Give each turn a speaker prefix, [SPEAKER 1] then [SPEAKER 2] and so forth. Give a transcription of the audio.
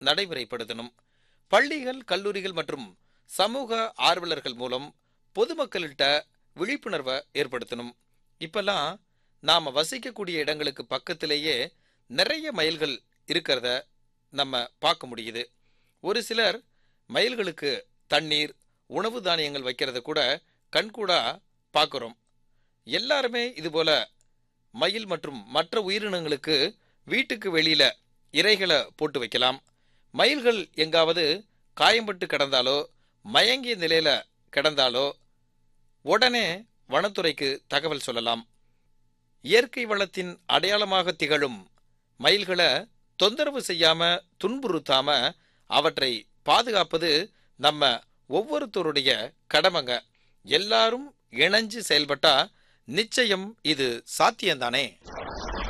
[SPEAKER 1] நடைமுறைப்படுத்தணும் பள்ளிகள் கல்லூரிகள் மற்றும் சமூக ஆர்வலர்கள் மூலம் பொதுமக்கள்கிட்ட விழிப்புணர்வை ஏற்படுத்தணும் இப்பெல்லாம் நாம வசிக்கக்கூடிய இடங்களுக்கு பக்கத்திலேயே நிறைய மயில்கள் இருக்கிறத நம்ம பார்க்க முடியுது ஒரு சிலர் மயில்களுக்கு தண்ணீர் உணவு தானியங்கள் வைக்கிறத கூட கண்கூடா பார்க்குறோம் எல்லாருமே இதுபோல மயில் மற்றும் மற்ற உயிரினங்களுக்கு வீட்டுக்கு வெளியில இரைகளை போட்டு வைக்கலாம் மயில்கள் எங்காவது காயம்பட்டு கிடந்தாலோ மயங்கிய நிலையில கிடந்தாலோ உடனே வனத்துறைக்கு தகவல் சொல்லலாம் இயற்கை வளத்தின் அடையாளமாக திகழும் மயில்களை தொந்தரவு செய்யாம துன்புறுத்தாம அவற்றை பாதுகாப்பது நம்ம ஒவ்வொருத்தருடைய கடமைங்க எல்லாரும் இணைஞ்சு செயல்பட்டா நிச்சயம் இது சாத்தியம்தானே